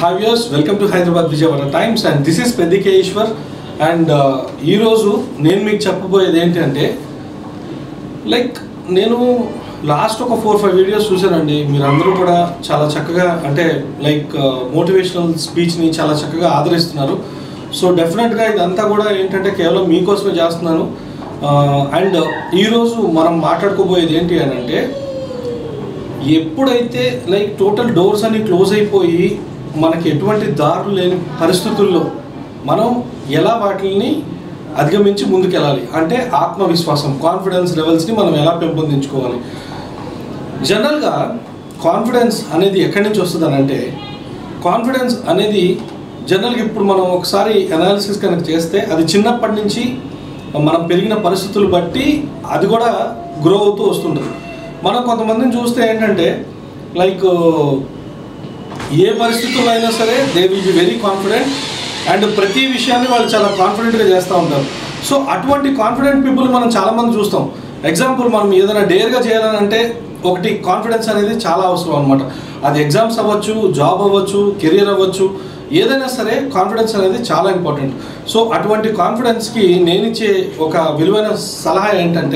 have years welcome to Hyderabad Vijayawada Times and this is Peddike Eshwar and ఈరోజు నేను మీకు చెప్పబోయేది ఏంటంటే లైక్ నేను లాస్ట్ ఒక ఫోర్ ఫైవ్ వీడియోస్ చూశానండి మీరందరూ కూడా చాలా చక్కగా అంటే లైక్ మోటివేషనల్ స్పీచ్ని చాలా చక్కగా ఆదరిస్తున్నారు సో డెఫినెట్గా ఇదంతా కూడా ఏంటంటే కేవలం మీకోసమే చేస్తున్నాను అండ్ ఈరోజు మనం మాట్లాడుకోబోయేది ఏంటి అని అంటే ఎప్పుడైతే లైక్ టోటల్ డోర్స్ అన్ని క్లోజ్ అయిపోయి మనకి ఎటువంటి దారులు లేని పరిస్థితుల్లో మనం ఎలా వాటిని అధిగమించి ముందుకెళ్ళాలి అంటే ఆత్మవిశ్వాసం కాన్ఫిడెన్స్ లెవెల్స్ని మనం ఎలా పెంపొందించుకోవాలి జనరల్గా కాన్ఫిడెన్స్ అనేది ఎక్కడి నుంచి వస్తుంది అని అంటే కాన్ఫిడెన్స్ అనేది జనరల్గా ఇప్పుడు మనం ఒకసారి అనాలిసిస్ కనుక చేస్తే అది చిన్నప్పటి నుంచి మనం పెరిగిన పరిస్థితులు బట్టి అది కూడా గ్రో అవుతూ వస్తుంటుంది మనం కొంతమందిని చూస్తే ఏంటంటే లైక్ ఏ పరిస్థితుల్లో అయినా సరే they will be very confident and ప్రతి విషయాన్ని వాళ్ళు చాలా కాన్ఫిడెంట్గా చేస్తూ ఉంటారు సో అటువంటి కాన్ఫిడెంట్ పీపుల్ మనం చాలామంది చూస్తాం ఎగ్జాంపుల్ మనం ఏదైనా డేర్గా చేయాలని అంటే ఒకటి కాన్ఫిడెన్స్ అనేది చాలా అవసరం అనమాట అది ఎగ్జామ్స్ అవ్వచ్చు జాబ్ అవ్వచ్చు కెరియర్ అవ్వచ్చు ఏదైనా సరే కాన్ఫిడెన్స్ అనేది చాలా ఇంపార్టెంట్ సో అటువంటి కాన్ఫిడెన్స్కి నేను ఇచ్చే ఒక విలువైన సలహా ఏంటంటే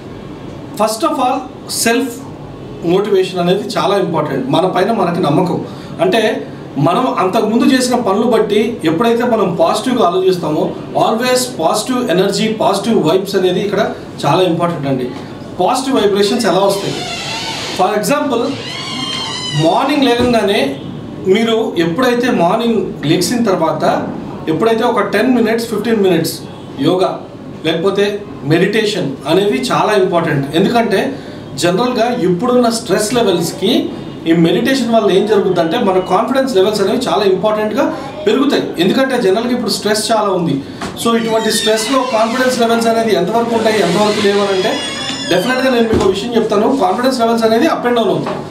first of all self motivation అనేది చాలా ఇంపార్టెంట్ మన పైన మనకి నమ్మకం అంటే మనం అంతకుముందు చేసిన పనులు బట్టి ఎప్పుడైతే మనం పాజిటివ్గా ఆలోచిస్తామో always positive energy positive vibes అనేది ఇక్కడ చాలా ఇంపార్టెంట్ అండి పాజిటివ్ వైబ్రేషన్స్ ఎలా వస్తాయి ఫర్ ఎగ్జాంపుల్ మార్నింగ్ లేవగానే మీరు ఎప్పుడైతే మార్నింగ్ లెగ్సిన తర్వాత ఎప్పుడైతే ఒక ten minutes fifteen minutes yoga లేకపోతే మెడిటేషన్ అనేవి చాలా ఇంపార్టెంట్ ఎందుకంటే జనరల్గా ఇప్పుడున్న స్ట్రెస్ లెవెల్స్కి ఈ మెడిటేషన్ వల్ల ఏం జరుగుతుందంటే మన కాన్ఫిడెన్స్ లెవెల్స్ అనేవి చాలా ఇంపార్టెంట్గా పెరుగుతాయి ఎందుకంటే జనరల్గా ఇప్పుడు స్ట్రెస్ చాలా ఉంది సో ఇటువంటి స్ట్రెస్లో కాన్ఫిడెన్స్ లెవెల్స్ అనేది ఎంతవరకు ఉంటాయి ఎంతవరకు లేవు అని అంటే డెఫినెట్గా నేను మీకు ఒక విషయం చెప్తాను కాన్ఫిడెన్స్ లెవెల్స్ అనేది అప్ అండ్ డౌన్ అవుతాయి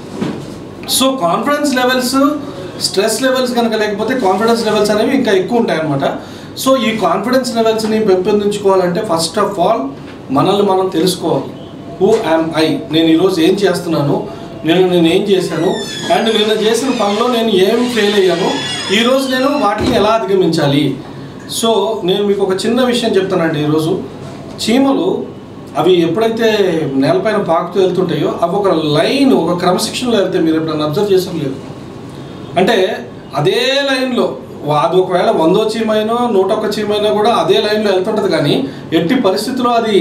so confidence levels stress levels కనుక లేకపోతే కాన్ఫిడెన్స్ లెవెల్స్ అనేవి ఇంకా ఎక్కువ ఉంటాయి అనమాట సో ఈ కాన్ఫిడెన్స్ లెవెల్స్ని పెంపొందించుకోవాలంటే ఫస్ట్ ఆఫ్ ఆల్ మనల్ని మనం తెలుసుకోవాలి హూ యామ్ ఐ నేను ఈరోజు ఏం చేస్తున్నాను నేను నేను ఏం చేశాను అండ్ నిన్న చేసిన పనిలో నేను ఏం ఫెయిల్ అయ్యాను ఈరోజు నేను వాటిని ఎలా అధిగమించాలి సో నేను మీకు ఒక చిన్న విషయం చెప్తానండి ఈరోజు చీమలు అవి ఎప్పుడైతే నేలపైన పాకుతూ వెళ్తుంటాయో అవి ఒక లైన్ ఒక క్రమశిక్షణలో వెళ్తే మీరు ఎప్పుడైనా అబ్జర్వ్ చేసాం లేదు అంటే అదే లైన్లో అది ఒకవేళ వందో చీమైనా నూట ఒక్క చీమైనా కూడా అదే లైన్లో వెళ్తుంటుంది కానీ ఎట్టి పరిస్థితుల్లో అది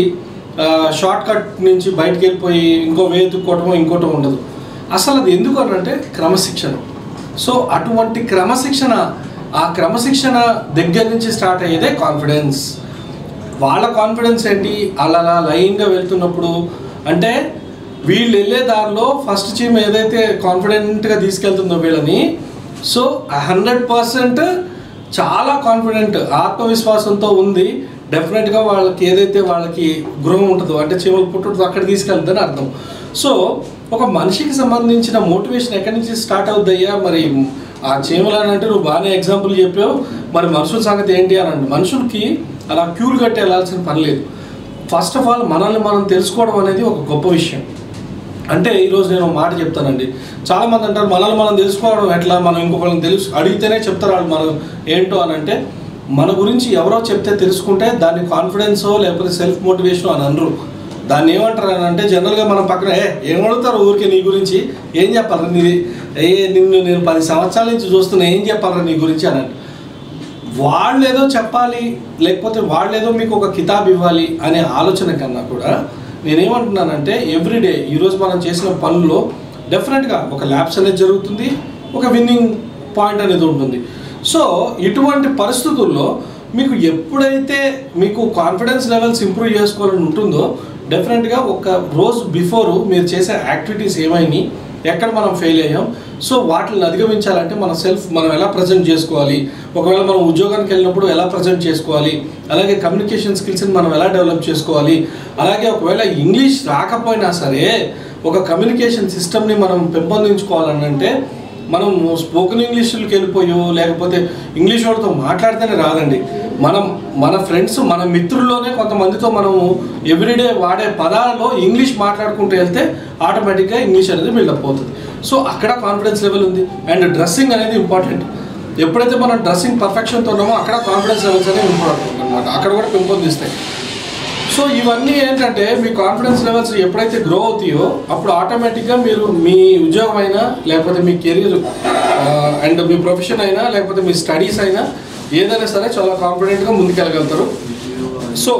షార్ట్ కట్ నుంచి బయటకు వెళ్ళిపోయి ఇంకో వే ఎత్తుక్కోవటమో ఇంకోటం ఉండదు అసలు అది ఎందుకు అని అంటే క్రమశిక్షణ సో అటువంటి క్రమశిక్షణ ఆ క్రమశిక్షణ దగ్గర నుంచి స్టార్ట్ అయ్యేదే కాన్ఫిడెన్స్ వాళ్ళ కాన్ఫిడెన్స్ ఏంటి అలా అలా లైన్గా వెళ్తున్నప్పుడు అంటే వీళ్ళు వెళ్ళే దారిలో ఫస్ట్ చీమ్ ఏదైతే కాన్ఫిడెంట్గా తీసుకెళ్తుందో వీళ్ళని సో హండ్రెడ్ పర్సెంట్ చాలా కాన్ఫిడెంట్ ఆత్మవిశ్వాసంతో ఉంది డెఫినెట్గా వాళ్ళకి ఏదైతే వాళ్ళకి గృహం ఉంటుందో అంటే చీమలు పుట్టుంటుందో అక్కడ తీసుకెళ్తుందని అర్థం సో ఒక మనిషికి సంబంధించిన మోటివేషన్ ఎక్కడి నుంచి స్టార్ట్ అవుద్దయ్యా మరి ఆ చీమలు అని అంటే నువ్వు బాగానే ఎగ్జాంపుల్ చెప్పావు మరి మనుషుల సంగతి ఏంటి అని అంటే మనుషులకి అలా క్యూలు కట్టి వెళ్ళాల్సిన పని లేదు ఫస్ట్ ఆఫ్ ఆల్ మనల్ని మనం తెలుసుకోవడం అనేది ఒక గొప్ప విషయం అంటే ఈరోజు నేను ఒక మాట చెప్తానండి చాలామంది అంటారు మనల్ని మనం తెలుసుకోవడం ఎట్లా మనం ఇంకొకరిని తెలుసు అడిగితేనే చెప్తారు వాళ్ళు మనం ఏంటో అని అంటే మన గురించి ఎవరో చెప్తే తెలుసుకుంటే దాన్ని కాన్ఫిడెన్సో లేకపోతే సెల్ఫ్ మోటివేషన్ అని అనరు దాన్ని ఏమంటారు అని అంటే జనరల్గా మనం పక్కన ఏ ఏం అడుగుతారు ఊరికే నీ గురించి ఏం చెప్పాలి నీది ఏ నిన్ను నేను పది సంవత్సరాల నుంచి చూస్తున్నా ఏం చెప్పాలి నీ గురించి అని వాళ్ళు ఏదో చెప్పాలి లేకపోతే వాళ్ళు ఏదో మీకు ఒక కితాబ్ ఇవ్వాలి అనే ఆలోచన కన్నా కూడా నేనేమంటున్నానంటే ఎవ్రీడే ఈరోజు మనం చేసిన పనుల్లో డెఫినెట్గా ఒక ల్యాబ్స్ అనేది జరుగుతుంది ఒక విన్నింగ్ పాయింట్ అనేది ఉంటుంది సో ఇటువంటి పరిస్థితుల్లో మీకు ఎప్పుడైతే మీకు కాన్ఫిడెన్స్ లెవెల్స్ ఇంప్రూవ్ చేసుకోవాలని ఉంటుందో డెఫినెట్గా ఒక రోజు బిఫోర్ మీరు చేసే యాక్టివిటీస్ ఏమైనాయి ఎక్కడ మనం ఫెయిల్ అయ్యాం సో వాటిని అధిగమించాలంటే మన సెల్ఫ్ మనం ఎలా ప్రజెంట్ చేసుకోవాలి ఒకవేళ మనం ఉద్యోగానికి వెళ్ళినప్పుడు ఎలా ప్రజెంట్ చేసుకోవాలి అలాగే కమ్యూనికేషన్ స్కిల్స్ని మనం ఎలా డెవలప్ చేసుకోవాలి అలాగే ఒకవేళ ఇంగ్లీష్ రాకపోయినా సరే ఒక కమ్యూనికేషన్ సిస్టమ్ని మనం పెంపొందించుకోవాలని అంటే మనం స్పోకెన్ ఇంగ్లీష్కి వెళ్ళిపోయో లేకపోతే ఇంగ్లీష్ వాళ్ళతో మాట్లాడితేనే రాదండి మనం మన ఫ్రెండ్స్ మన మిత్రుల్లోనే కొంతమందితో మనము ఎవ్రీడే వాడే పదాలలో ఇంగ్లీష్ మాట్లాడుకుంటూ వెళ్తే ఆటోమేటిక్గా ఇంగ్లీష్ అనేది బిల్డప్ అవుతుంది సో అక్కడ కాన్ఫిడెన్స్ లెవెల్ ఉంది అండ్ డ్రెస్సింగ్ అనేది ఇంపార్టెంట్ ఎప్పుడైతే మనం డ్రెస్సింగ్ పర్ఫెక్షన్తో ఉన్నామో అక్కడ కాన్ఫిడెన్స్ లెవెల్స్ అనేవి ఇంపార్టెంట్ అనమాట అక్కడ కూడా పెంపొందిస్తాయి సో ఇవన్నీ ఏంటంటే మీ కాన్ఫిడెన్స్ లెవెల్స్ ఎప్పుడైతే గ్రో అవుతాయో అప్పుడు ఆటోమేటిక్గా మీరు మీ ఉద్యోగం అయినా లేకపోతే మీ కెరీర్ అండ్ మీ ప్రొఫెషన్ అయినా లేకపోతే మీ స్టడీస్ అయినా ఏదైనా సరే చాలా కాన్ఫిడెంట్గా ముందుకెళ్ళగలుగుతారు సో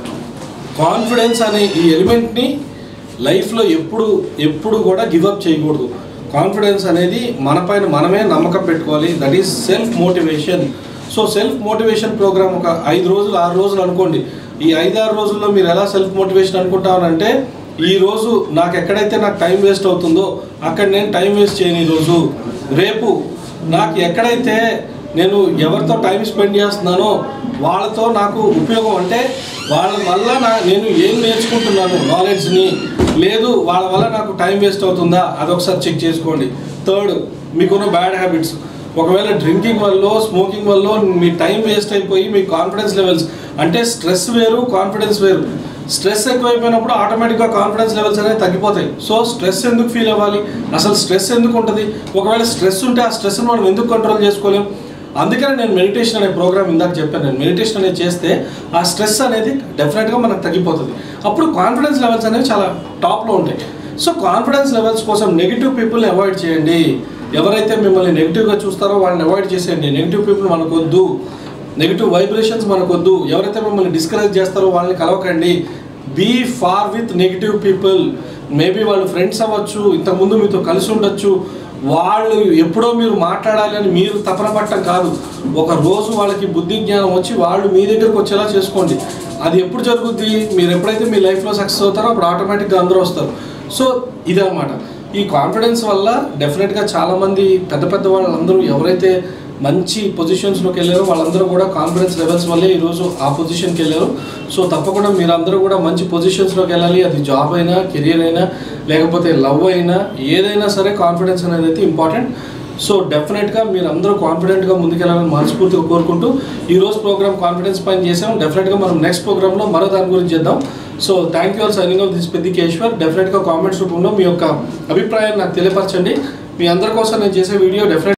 కాన్ఫిడెన్స్ అనే ఈ ఎలిమెంట్ని లైఫ్లో ఎప్పుడు ఎప్పుడు కూడా గివప్ చేయకూడదు కాన్ఫిడెన్స్ అనేది మనపైన మనమే నమ్మకం పెట్టుకోవాలి that is self motivation so self motivation programme ఒక ఐదు రోజులు ఆరు రోజులు అనుకోండి ఈ ఐదు ఆరు రోజుల్లో మీరు ఎలా సెల్ఫ్ మోటివేషన్ అనుకుంటామనంటే ఈ రోజు నాకు ఎక్కడైతే నాకు టైం వేస్ట్ అవుతుందో అక్కడ నేను టైం వేస్ట్ చేయను ఈరోజు రేపు నాకు ఎక్కడైతే నేను ఎవరితో టైం స్పెండ్ చేస్తున్నానో వాళ్ళతో నాకు ఉపయోగం అంటే వాళ్ళ వల్ల నా నేను ఏం నేర్చుకుంటున్నాను నాలెడ్జ్ని లేదు వాళ్ళ వల్ల నాకు టైం వేస్ట్ అవుతుందా అదొకసారి చెక్ చేసుకోండి థర్డ్ మీకున్న బ్యాడ్ హ్యాబిట్స్ ఒకవేళ డ్రింకింగ్ వల్ల స్మోకింగ్ వల్ల మీ టైం వేస్ట్ అయిపోయి మీ కాన్ఫిడెన్స్ లెవెల్స్ అంటే స్ట్రెస్ వేరు కాన్ఫిడెన్స్ వేరు స్ట్రెస్ ఎక్కువైపోయినప్పుడు ఆటోమేటిక్గా కాన్ఫిడెన్స్ లెవెల్స్ అనేవి తగ్గిపోతాయి సో స్ట్రెస్ ఎందుకు ఫీల్ అవ్వాలి అసలు స్ట్రెస్ ఎందుకు ఉంటుంది ఒకవేళ స్ట్రెస్ ఉంటే ఆ స్ట్రెస్ని మనం ఎందుకు కంట్రోల్ చేసుకోలేం అందుకని నేను మెడిటేషన్ అనే ప్రోగ్రామ్ ఇందాక చెప్పాను నేను మెడిటేషన్ అనేది చేస్తే ఆ స్ట్రెస్ అనేది డెఫినెట్గా మనకు తగ్గిపోతుంది అప్పుడు కాన్ఫిడెన్స్ లెవెల్స్ అనేవి చాలా టాప్లో ఉంటాయి సో కాన్ఫిడెన్స్ లెవెల్స్ కోసం నెగిటివ్ పీపుల్ని అవాయిడ్ చేయండి ఎవరైతే మిమ్మల్ని నెగిటివ్గా చూస్తారో వాళ్ళని అవాయిడ్ చేసేయండి నెగిటివ్ పీపుల్ మనకొద్దు నెగిటివ్ వైబ్రేషన్స్ మనకొద్దు ఎవరైతే మిమ్మల్ని డిస్కరేజ్ చేస్తారో వాళ్ళని కలవకండి be far with negative people maybe వాళ్ళు ఫ్రెండ్స్ అవ్వచ్చు ఇంతకుముందు మీతో కలిసి ఉండొచ్చు వాళ్ళు ఎప్పుడో మీరు మాట్లాడాలి అని మీరు తపన పట్టడం కాదు ఒక రోజు వాళ్ళకి బుద్ధి జ్ఞానం వచ్చి వాళ్ళు మీ దగ్గరకు వచ్చేలా చేసుకోండి అది ఎప్పుడు జరుగుద్ది మీరు ఎప్పుడైతే మీ లైఫ్లో సక్సెస్ అవుతారో అప్పుడు ఆటోమేటిక్గా అందరూ వస్తారు సో ఇదన్నమాట ఈ కాన్ఫిడెన్స్ వల్ల డెఫినెట్గా చాలామంది పెద్ద పెద్ద వాళ్ళందరూ ఎవరైతే మంచి పొజిషన్స్లోకి వెళ్ళారో వాళ్ళందరూ కూడా కాన్ఫిడెన్స్ లెవెల్స్ వల్లే ఈరోజు ఆ పొజిషన్కి వెళ్ళారు సో తప్పకుండా మీరందరూ కూడా మంచి పొజిషన్స్లోకి వెళ్ళాలి అది జాబ్ అయినా కెరియర్ అయినా లేకపోతే లవ్ అయినా ఏదైనా సరే కాన్ఫిడెన్స్ అనేది అయితే ఇంపార్టెంట్ సో డెఫినెట్గా మీరు అందరూ కాన్ఫిడెంట్గా ముందుకెళ్ళాలని మనస్ఫూర్తిగా కోరుకుంటూ ఈ రోజు ప్రోగ్రామ్ కాన్ఫిడెన్స్ పైన చేసాం డెఫినెట్గా మనం నెక్స్ట్ ప్రోగ్రామ్లో మరో దాని గురించి చేద్దాం so thank you all signing off this Peddi Keshwar డెఫినెట్గా కామెంట్స్ రూపంలో మీ యొక్క అభిప్రాయాన్ని నాకు తెలియపరచండి మీ అందరి కోసం నేను చేసే వీడియో డెఫినెట్